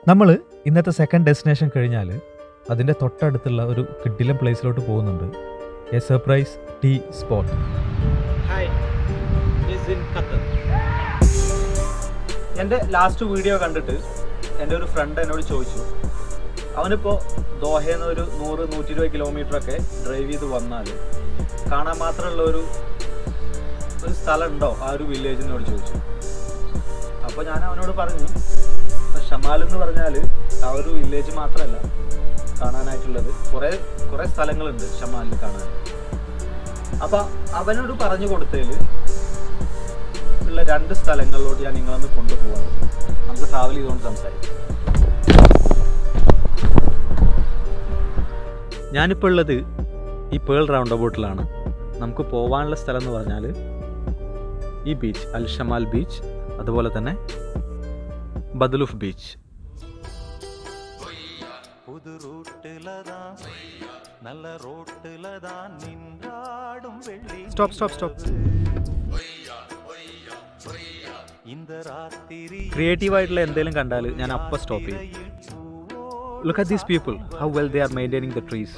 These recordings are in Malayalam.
നമ്മൾ ഇന്നത്തെ സെക്കൻഡ് ഡെസ്റ്റിനേഷൻ കഴിഞ്ഞാൽ അതിൻ്റെ തൊട്ടടുത്തുള്ള ഒരു കിഡിലം പ്ലേസിലോട്ട് പോകുന്നുണ്ട് a surprise tea spot hi is in Qatar എൻ്റെ ലാസ്റ്റ് വീഡിയോ കണ്ടിട്ട് എൻ്റെ ഒരു ഫ്രണ്ട് എന്നോട് ചോദിച്ചു അവനിപ്പോൾ ദോഹയിൽ നിന്ന് ഒരു നൂറ് നൂറ്റി ഇരുപത് കിലോമീറ്റർ ഒക്കെ ഡ്രൈവ് ചെയ്ത് വന്നാൽ കാണാൻ മാത്രമുള്ള ഒരു ഒരു സ്ഥലം ഉണ്ടോ ആ ഒരു വില്ലേജിനോട് ചോദിച്ചു അപ്പോൾ ഞാൻ അവനോട് പറഞ്ഞു ഇപ്പൊ ഷമാൽ എന്ന് പറഞ്ഞാൽ ആ ഒരു വില്ലേജ് മാത്രമല്ല കാണാനായിട്ടുള്ളത് കുറേ കുറേ സ്ഥലങ്ങളുണ്ട് ഷമാലിൽ കാണാൻ അപ്പൊ അവനോട് പറഞ്ഞു കൊടുത്തതിൽ ഉള്ള രണ്ട് സ്ഥലങ്ങളിലോട്ട് ഞാൻ നിങ്ങളൊന്ന് കൊണ്ടുപോവാണ് നമുക്ക് ട്രാവൽ ചെയ്തുകൊണ്ട് സംസാരിക്കാം ഞാനിപ്പോൾ ഉള്ളത് ഈ പേൾ റൗണ്ട് അബൌട്ടിലാണ് നമുക്ക് പോകാനുള്ള സ്ഥലം എന്ന് പറഞ്ഞാൽ ഈ ബീച്ച് അൽ ഷമാൽ ബീച്ച് അതുപോലെ തന്നെ ബദലുഫ് ബീച്ച് புது ரூட்டுல தான் நல்ல ரோட்டுல தான் நின்றாடும் வெள்ளி സ്റ്റോപ്പ് സ്റ്റോപ്പ് സ്റ്റോപ്പ് இந்த ராத்திரி ക്രിയേറ്റീവ് ആയിട്ടുള്ള എന്തെങ്കിലും കണ്ടാൽ ഞാൻ അപ്പം സ്റ്റോപ്പ് ചെയ്യും look at these people how well they are maintaining the trees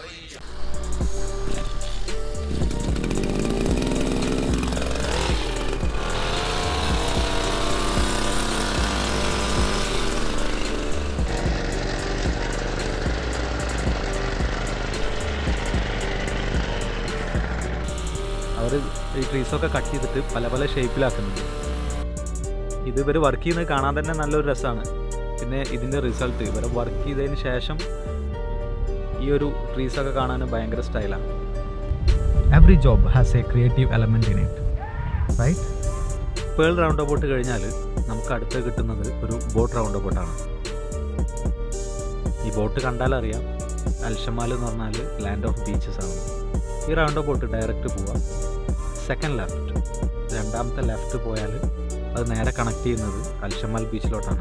അവർ ഈ ട്രീസൊക്കെ കട്ട് ചെയ്തിട്ട് പല പല ഷേപ്പിലാക്കുന്നുണ്ട് ഇത് ഇവർ വർക്ക് ചെയ്യുന്നത് കാണാൻ തന്നെ നല്ലൊരു രസമാണ് പിന്നെ ഇതിൻ്റെ റിസൾട്ട് ഇവരെ വർക്ക് ചെയ്തതിന് ശേഷം ഈ ഒരു ട്രീസൊക്കെ കാണാൻ ഭയങ്കര സ്റ്റൈലാണ് every job has a creative element in it right pearl round about കഴിഞ്ഞാൽ നമുക്ക് അടുത്ത് കിട്ടുന്നത് ഒരു ബോട്ട് റൗണ്ട് അബൌട്ടാണ് ഈ ബോട്ട് കണ്ടാലറിയാം അൽഷമാൽ എന്ന് പറഞ്ഞാൽ ലാൻഡ് ഓഫ് ബീച്ചസ് ആണ് ഈ റൗണ്ട് അബൌട്ട് ഡയറക്റ്റ് പോവാം സെക്കൻഡ് ലെഫ്റ്റ് രണ്ടാമത്തെ ലെഫ്റ്റ് പോയാൽ അത് നേരെ കണക്ട് ചെയ്യുന്നത് അൽഷമാൽ ബീച്ചിലോട്ടാണ്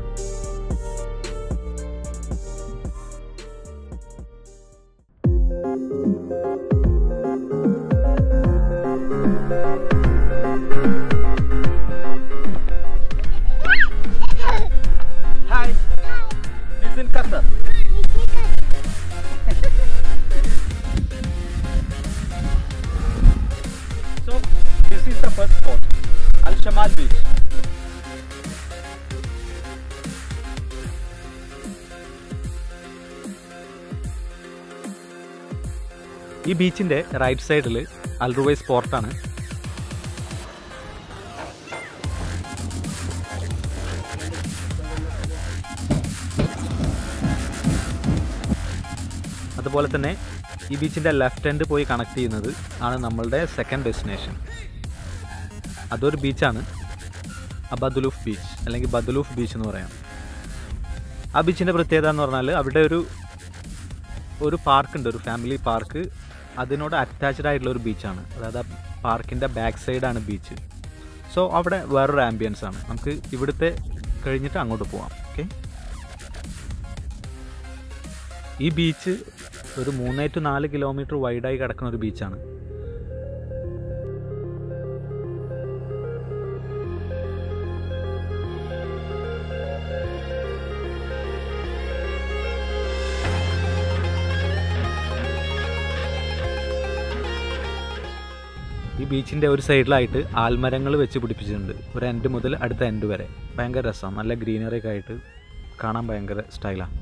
hi is in Qatar So this is the first spot, Al Shamal Beach. ഈ ബീച്ചിന്റെ റൈറ്റ് സൈഡിൽ അൽറുവൈ സ്പോർട്ടാണ് അതുപോലെ തന്നെ ഈ ബീച്ചിൻ്റെ ലെഫ്റ്റ് എൻഡ് പോയി കണക്ട് ചെയ്യുന്നത് ആണ് നമ്മളുടെ സെക്കൻഡ് ഡെസ്റ്റിനേഷൻ അതൊരു ബീച്ചാണ് അബദുലൂഫ് ബീച്ച് അല്ലെങ്കിൽ ബദുലൂഫ് ബീച്ച് എന്ന് പറയാം ആ ബീച്ചിൻ്റെ പ്രത്യേകത എന്ന് പറഞ്ഞാൽ അവിടെ ഒരു ഒരു പാർക്ക് ഉണ്ട് ഒരു ഫാമിലി പാർക്ക് അതിനോട് അറ്റാച്ച്ഡ് ആയിട്ടുള്ള ഒരു ബീച്ചാണ് അതായത് ആ പാർക്കിൻ്റെ ബാക്ക് സൈഡാണ് ബീച്ച് സോ അവിടെ വേറൊരു ആംബിയൻസ് ആണ് നമുക്ക് ഇവിടുത്തെ കഴിഞ്ഞിട്ട് അങ്ങോട്ട് പോവാം ഓക്കെ ഈ ബീച്ച് ഒരു മൂന്നേ ടു നാല് കിലോമീറ്റർ വൈഡായി കിടക്കുന്ന ഒരു ബീച്ചാണ് ഈ ബീച്ചിൻ്റെ ഒരു സൈഡിലായിട്ട് ആൽമരങ്ങൾ വെച്ച് പിടിപ്പിച്ചിട്ടുണ്ട് ഒരു എൻഡ് മുതൽ അടുത്ത എൻഡ് വരെ ഭയങ്കര രസമാണ് നല്ല ഗ്രീനറി ഒക്കെ ആയിട്ട് കാണാൻ ഭയങ്കര സ്റ്റൈലാണ്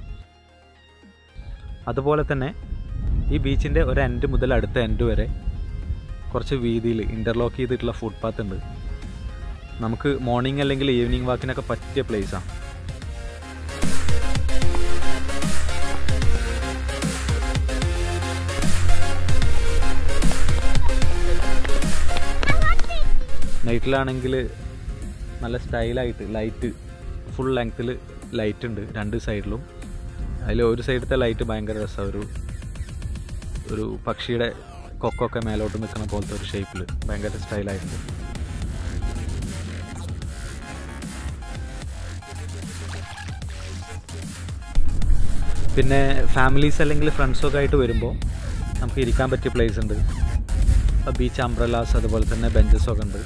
അതുപോലെ തന്നെ ഈ ബീച്ചിൻ്റെ ഒരു എൻഡ് മുതൽ അടുത്ത എൻഡ് വരെ കുറച്ച് വീതിയിൽ ഇൻ്റർലോക്ക് ചെയ്തിട്ടുള്ള ഫുട്പാത്ത് ഉണ്ട് നമുക്ക് മോർണിംഗ് അല്ലെങ്കിൽ ഈവനിങ് വാക്കിനൊക്കെ പറ്റിയ പ്ലേസാണ് നൈറ്റിലാണെങ്കിൽ നല്ല സ്റ്റൈലായിട്ട് ലൈറ്റ് ഫുൾ ലെങ്ത്തിൽ ലൈറ്റ് ഉണ്ട് രണ്ട് സൈഡിലും അതിൽ ഒരു സൈഡത്തെ ലൈറ്റ് ഭയങ്കര രസമാണ് ഒരു ഒരു പക്ഷിയുടെ കൊക്കൊക്കെ മേലോട്ട് നിൽക്കുന്ന പോലത്തെ ഒരു ഷേപ്പിൽ ഭയങ്കര സ്റ്റൈലായിട്ടുണ്ട് പിന്നെ ഫാമിലീസ് അല്ലെങ്കിൽ ഫ്രണ്ട്സൊക്കെ ആയിട്ട് വരുമ്പോൾ നമുക്ക് ഇരിക്കാൻ പറ്റിയ പ്ലേസ് ഉണ്ട് ബീച്ച് അംബ്രലാസ് അതുപോലെ തന്നെ ബെഞ്ചസ് ഒക്കെ ഉണ്ട്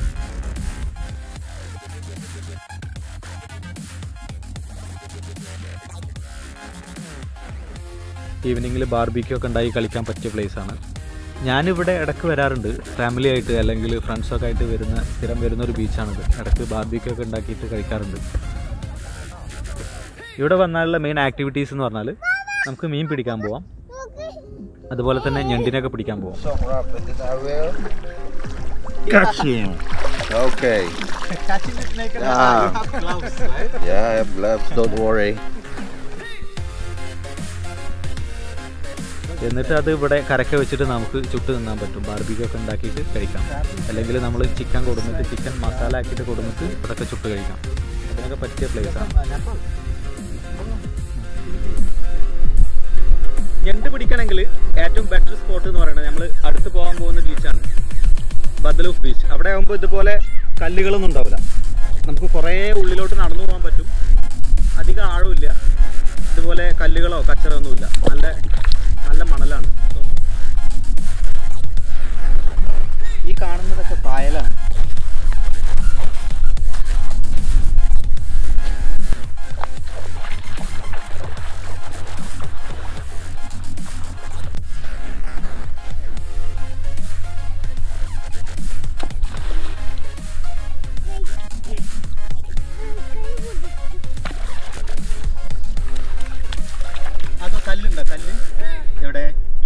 ഈവനിങ്ങിൽ ബാർബിക്യൂ ഒക്കെ ഉണ്ടായി കളിക്കാൻ പറ്റിയ place ആണ് ഞാനിവിടെ ഇടയ്ക്ക് വരാറുണ്ട് ഫാമിലി ആയിട്ട് അല്ലെങ്കിൽ ഫ്രണ്ട്സൊക്കെ ആയിട്ട് വരുന്ന സ്ഥിരം വരുന്ന ഒരു ബീച്ചാണിത് ഇടയ്ക്ക് ബാർബിക്യൂ ഒക്കെ ഉണ്ടാക്കിയിട്ട് കഴിക്കാറുണ്ട് ഇവിടെ വന്നാലുള്ള മെയിൻ ആക്ടിവിറ്റീസ് എന്ന് പറഞ്ഞാൽ നമുക്ക് മീൻ പിടിക്കാൻ പോവാം അതുപോലെ തന്നെ ഞണ്ടിനെയൊക്കെ പിടിക്കാൻ പോവാം Catch him. Okay. Ah. Yeah, I have gloves. Don't worry. എന്നിട്ട് അത് ഇവിടെ കരക്കെ വെച്ചിട്ട് നമുക്ക് ചുട്ട് തിന്നാൻ പറ്റും ബാർബിക്യൂ ഒക്കെ ഉണ്ടാക്കിയിട്ട് കഴിക്കാം അല്ലെങ്കിൽ നമ്മൾ ചിക്കൻ കൊടുന്നിട്ട് ചിക്കൻ മസാല ആക്കിയിട്ട് കൊടുന്നിട്ട് ഇവിടെയൊക്കെ ചുട്ട് കഴിക്കാം അതിനൊക്കെ പറ്റിയ place ആണ് ഞണ്ട് പിടിക്കണമെങ്കിൽ ഏറ്റവും ബെറ്റർ സ്പോട്ട് എന്ന് പറയുന്നത് നമ്മൾ അടുത്ത് പോകാൻ പോകുന്ന ബീച്ചാണ് ബദലൂഫ് ബീച്ച് അവിടെ ആകുമ്പോൾ ഇതുപോലെ കല്ലുകളൊന്നും ഉണ്ടാവില്ല നമുക്ക് കുറേ ഉള്ളിലോട്ട് നടന്നു പോകാൻ പറ്റും അധികം ആഴമില്ല ഇതുപോലെ കല്ലുകളോ കച്ചറോ ഒന്നുമില്ല നല്ല നല്ല മണലാണ് ഈ കാണുന്നതൊക്കെ പായലാണ് അതോ കല്ലുണ്ടോ കല്ല് എവിടെ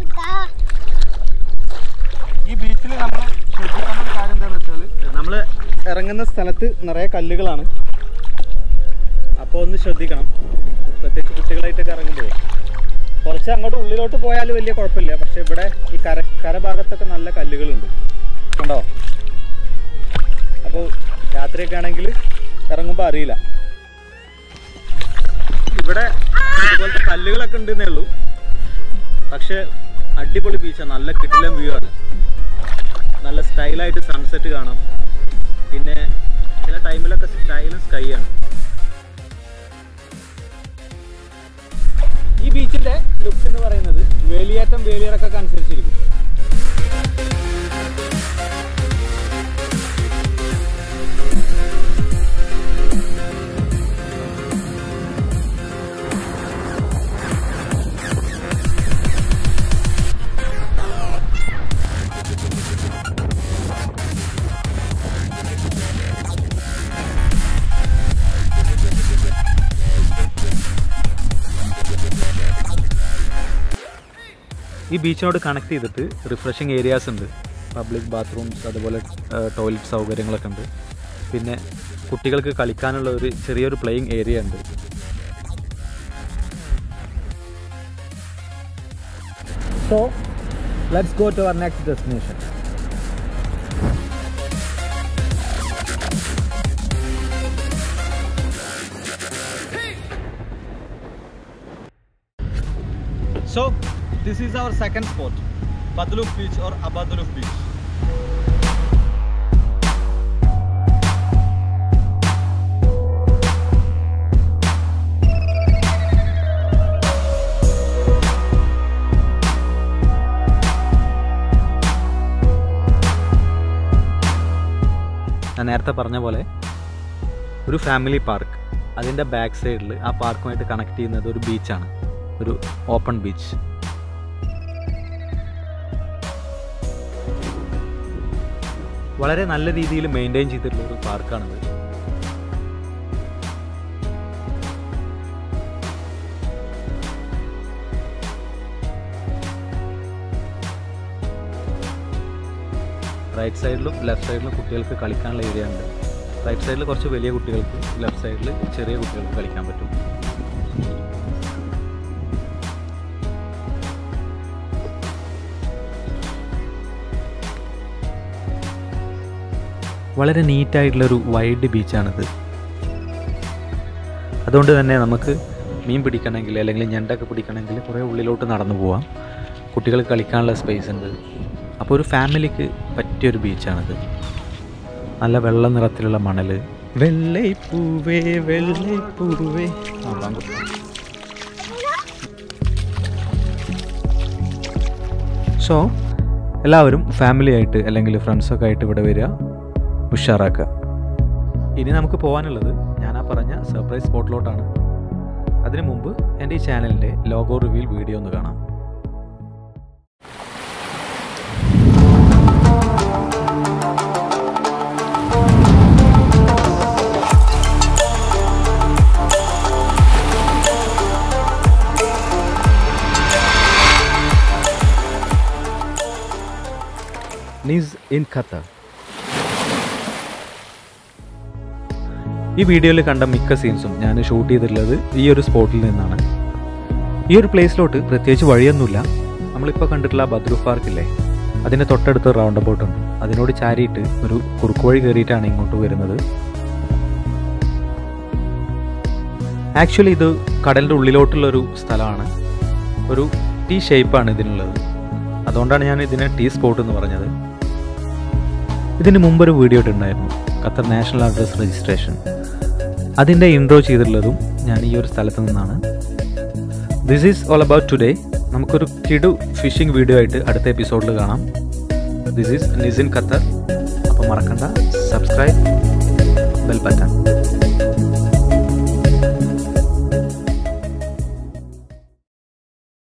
ഈ ബീച്ചിൽ നമ്മൾ ശ്രദ്ധിക്കേണ്ട ഒരു കാര്യം എന്താണെന്ന് വെച്ചാൽ നമ്മൾ ഇറങ്ങുന്ന സ്ഥലത്ത് നിറയെ കല്ലുകളാണ് അപ്പോൾ ഒന്ന് ശ്രദ്ധിക്കണം പ്രത്യേകിച്ച് കുട്ടികളായിട്ടൊക്കെ ഇറങ്ങുമ്പോൾ കുറച്ച് അങ്ങോട്ട് ഉള്ളിലോട്ട് പോയാൽ വലിയ കുഴപ്പമില്ല പക്ഷെ ഇവിടെ ഈ കര കരഭാഗത്തൊക്കെ നല്ല കല്ലുകളുണ്ട് കണ്ടോ അപ്പോൾ രാത്രിയൊക്കെ ആണെങ്കിൽ ഇറങ്ങുമ്പോൾ അറിയില്ല ഇവിടെ ഇതുപോലത്തെ കല്ലുകളൊക്കെ ഉണ്ടെന്നേ ഉള്ളൂ പക്ഷെ അടിപൊളി ബീച്ചാണ് നല്ല കിടിലം വ്യൂ ആണ് നല്ല സ്റ്റൈലായിട്ട് സൺസെറ്റ് കാണാം പിന്നെ ചില ടൈമിലൊക്കെ സ്റ്റൈലും സ്കൈ ആണ് ഈ ബീച്ചിന്റെ ലുക്ക് എന്ന് പറയുന്നത് വേലിയേറ്റം വേലിയിറക്കൊക്കെ അനുസരിച്ചിരിക്കും ഈ ബീച്ചിനോട് കണക്ട് ചെയ്തിട്ട് റിഫ്രഷിങ് ഏരിയാസ് ഉണ്ട് പബ്ലിക് ബാത്റൂംസ് അതുപോലെ ടോയ്ലറ്റ് സൗകര്യങ്ങളൊക്കെ ഉണ്ട് പിന്നെ കുട്ടികൾക്ക് കളിക്കാനുള്ള ഒരു ചെറിയൊരു പ്ലേയിങ് ഏരിയ ഉണ്ട് so let's go to our next destination So, this is our second spot, Badluf Beach or Abaduluf Beach. ഞാൻ നേരത്തെ പറഞ്ഞ പോലെ ഒരു ഫാമിലി പാർക്ക് അതിൻ്റെ ബാക്ക് സൈഡിൽ ആ പാർക്കുമായിട്ട് കണക്ട് ചെയ്യുന്നത് ഒരു ബീച്ചാണ് ഒരു ഓപ്പൺ ബീച്ച് വളരെ നല്ല രീതിയിൽ മെയിൻറ്റെയിൻ ചെയ്തിട്ടുള്ള ഒരു പാർക്കാണിത് റൈറ്റ് സൈഡിലും ലെഫ്റ്റ് സൈഡിലും കുട്ടികൾക്ക് കളിക്കാനുള്ള ഏരിയ ഉണ്ട് റൈറ്റ് സൈഡിൽ കുറച്ച് വലിയ കുട്ടികൾക്ക് ലെഫ്റ്റ് സൈഡിൽ ചെറിയ കുട്ടികൾക്ക് കളിക്കാൻ പറ്റും വളരെ നീറ്റായിട്ടുള്ളൊരു വൈഡ് ബീച്ചാണിത് അതുകൊണ്ട് തന്നെ നമുക്ക് മീൻ പിടിക്കണമെങ്കിൽ അല്ലെങ്കിൽ ഞണ്ടൊക്കെ പിടിക്കണമെങ്കിൽ കുറേ ഉള്ളിലോട്ട് നടന്നു പോവാം കുട്ടികൾക്ക് കളിക്കാനുള്ള സ്പേസ് ഉണ്ട് അപ്പോൾ ഒരു ഫാമിലിക്ക് പറ്റിയൊരു ബീച്ചാണിത് നല്ല വെള്ള നിറത്തിലുള്ള മണൽ വെള്ളൈപ്പൂവേ വെള്ളൈപ്പൂവേ ആ, വാങ്ങ്. സോ എല്ലാവരും ഫാമിലി ആയിട്ട് അല്ലെങ്കിൽ ഫ്രണ്ട്സൊക്കെ ആയിട്ട് ഇവിടെ വരിക ഉഷാറാക്കുക ഇനി നമുക്ക് പോകാനുള്ളത് ഞാൻ ആ പറഞ്ഞ സർപ്രൈസ് സ്പോട്ടിലോട്ടാണ് അതിനു മുമ്പ് എൻ്റെ ഈ ചാനലിൻ്റെ ലോഗോ റിവ്യൂൽ വീഡിയോ ഒന്ന് കാണാം നിസ് ഇൻ ഖത്തർ ഈ വീഡിയോയിൽ കണ്ട മിക്ക സീൻസും ഞാൻ ഷൂട്ട് ചെയ്തിട്ടുള്ളത് ഈ ഒരു സ്പോട്ടിൽ നിന്നാണ് ഈ ഒരു പ്ലേസിലോട്ട് പ്രത്യേകിച്ച് വഴിയൊന്നുമില്ല നമ്മളിപ്പോൾ കണ്ടിട്ടുള്ള ബദ്രു പാർക്കില്ലേ അതിൻ്റെ തൊട്ടടുത്ത് റൗണ്ട് അബൌട്ട് ഉണ്ട് അതിനോട് ചാരിയിട്ട് ഒരു കുറുക്ക് വഴി കയറിയിട്ടാണ് ഇങ്ങോട്ട് വരുന്നത് ആക്ച്വലി ഇത് കടലിൻ്റെ ഉള്ളിലോട്ടുള്ളൊരു സ്ഥലമാണ് ഒരു ടീ ഷേപ്പാണ് ഇതിനുള്ളത് അതുകൊണ്ടാണ് ഞാൻ ഇതിനെ ടീ സ്പോട്ട് എന്ന് പറഞ്ഞത് ഇതിന് മുമ്പൊരു വീഡിയോ ഇട്ടുണ്ടായിരുന്നു ഖത്തർ നാഷണൽ അഡ്രസ് രജിസ്ട്രേഷൻ അതിൻ്റെ ഇൻട്രോ ചെയ്തിട്ടുള്ളതും ഞാൻ ഈ ഒരു സ്ഥലത്ത് നിന്നാണ് this is all about today നമുക്കൊരു കിടു ഫിഷിംഗ് വീഡിയോ ആയിട്ട് അടുത്ത എപ്പിസോഡിൽ കാണാം ദിസ് ഈസ് നിസിൻ ഖത്തർ അപ്പോൾ മറക്കണ്ട സബ്സ്ക്രൈബ് ബെൽ ബട്ടൺ